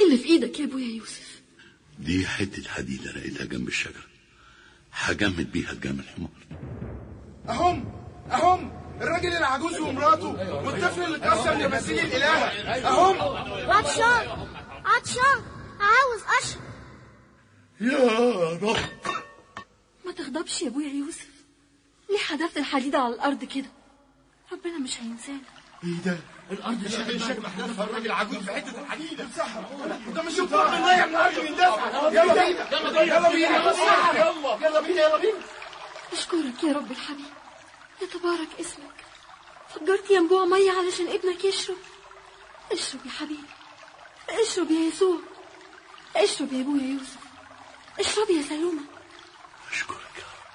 اللي في ايدك يا ابويا يوسف دي حتة حديدة لقيتها جنب الشجرة هجمد بيها الجمل الحمار اهم اهم الراجل العجوز ومراته والطفل اللي اتكسر لمثيل الاله اهم عطشان عطشان عاوز اشرب يا رب ما تغضبش يا ابويا يوسف ليه حدفت الحديدة على الارض كده ربنا مش هينسانا ايه ده الارض شكل شكل محدفها الراجل عجوز في حته الحديده ده مش الطفل الميه من الارض بيندفع يلا بينا يلا بينا يلا يلا بينا يلا بينا اشكرك يا رب الحبيب يتبارك اسمك فجرت ينبوع مية علشان ابنك يشرب اشرب يا حبيبي اشرب يا يسوع اشرب يا ابويا يوسف اشرب يا سلومة اشكرك يا رب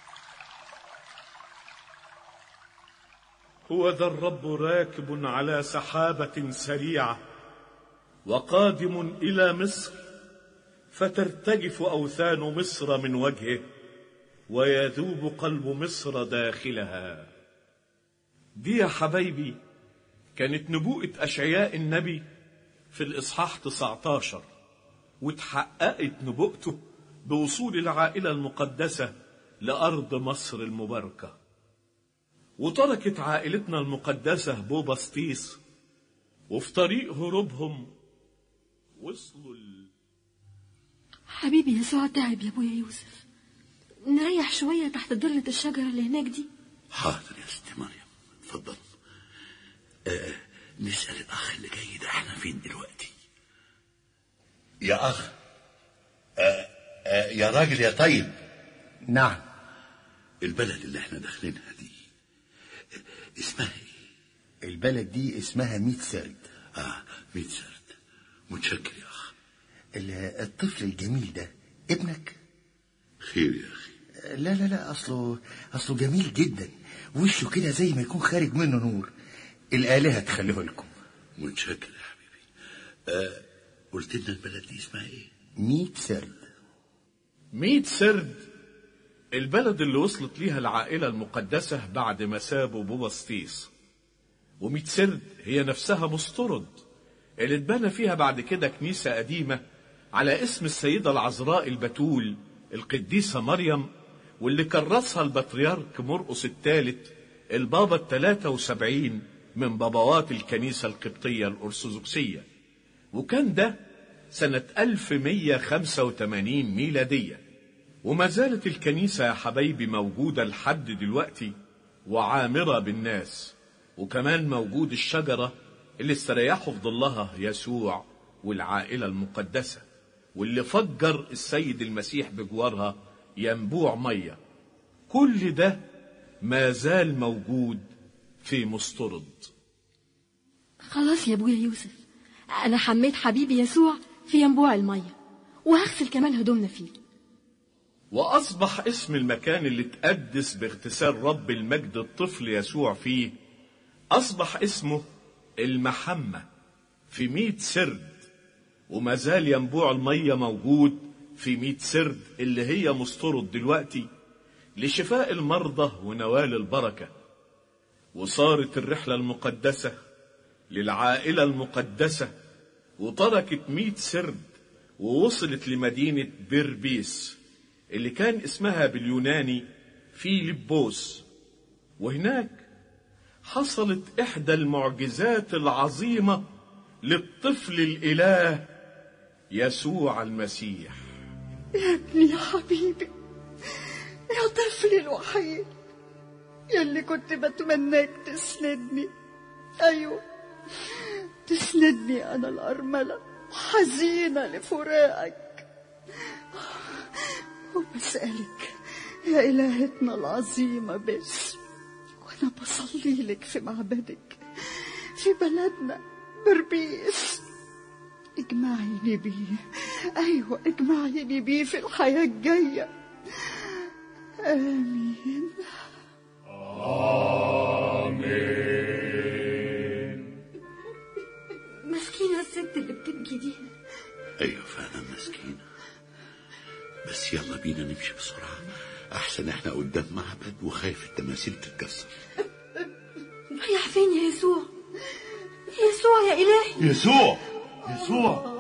هو ذا الرب راكب على سحابة سريعة وقادم إلى مصر فترتجف أوثان مصر من وجهه ويذوب قلب مصر داخلها دي يا حبايبي كانت نبوءة أشعياء النبي في الإصحاح 19 وتحققت نبوءته بوصول العائلة المقدسة لأرض مصر المباركة وتركت عائلتنا المقدسة بوبسطيس وفي طريق هروبهم وصلوا ال... حبيبي يسوع تعب يا ابويا يوسف نريح شوية تحت ظلة الشجرة اللي هناك دي حاضر يا ست مريم اتفضل آه نسأل الأخ اللي جاي ده احنا فين دلوقتي يا أخ آه آه يا راجل يا طيب نعم البلد اللي احنا داخلينها دي آه، اسمها ايه؟ البلد دي اسمها ميت سرد اه ميت سرد متشكر يا أخ ال- الطفل الجميل ده ابنك خير يا أخي لا لا لا اصله اصله جميل جدا وشه كده زي ما يكون خارج منه نور الآلهة تخليه لكم متشكر يا حبيبي آه قلت لنا البلد دي اسمها ايه؟ ميت سرد ميت سرد البلد اللي وصلت ليها العائلة المقدسة بعد ما سابوا بوبسطيس وميت سرد هي نفسها مسترد اللي اتبنى فيها بعد كده كنيسة قديمة على اسم السيدة العذراء البتول القديسة مريم واللي كرسها البطريرك مرقس الثالث البابا الثلاثة وسبعين من بابوات الكنيسة القبطية الأرثوذكسية وكان ده سنة 1185 ميلادية وما زالت الكنيسة يا حبايبي موجودة لحد دلوقتي وعامرة بالناس وكمان موجود الشجرة اللي استريحوا في ظلها يسوع والعائلة المقدسة واللي فجر السيد المسيح بجوارها ينبوع مية كل ده ما زال موجود في مسترد خلاص يا ابويا يوسف انا حميت حبيبي يسوع في ينبوع المية وهغسل كمان هدومنا فيه وأصبح اسم المكان اللي تقدس باغتسال رب المجد الطفل يسوع فيه أصبح اسمه المحمة في ميت سرد وما زال ينبوع المية موجود في ميت سرد اللي هي مسترد دلوقتي لشفاء المرضى ونوال البركة وصارت الرحلة المقدسة للعائلة المقدسة وتركت ميت سرد ووصلت لمدينة بيربيس اللي كان اسمها باليوناني فيلبوس وهناك حصلت إحدى المعجزات العظيمة للطفل الإله يسوع المسيح يا ابني يا حبيبي يا طفلي الوحيد يلي كنت بتمناك تسندني ايوه تسندني انا الارمله حزينه لفراقك وبسالك يا الهتنا العظيمه بس وانا بصلي لك في معبدك في بلدنا بربيس اجمعيني بيه ايوه اجمعيني بيه في الحياه الجايه امين مسكينة الست اللي بتبكي دي ايوه فعلا مسكينة بس يلا بينا نمشي بسرعة احسن احنا قدام معبد وخايف التماثيل تتكسر رايح فين يا يسوع يسوع يا إلهي يسوع يسوع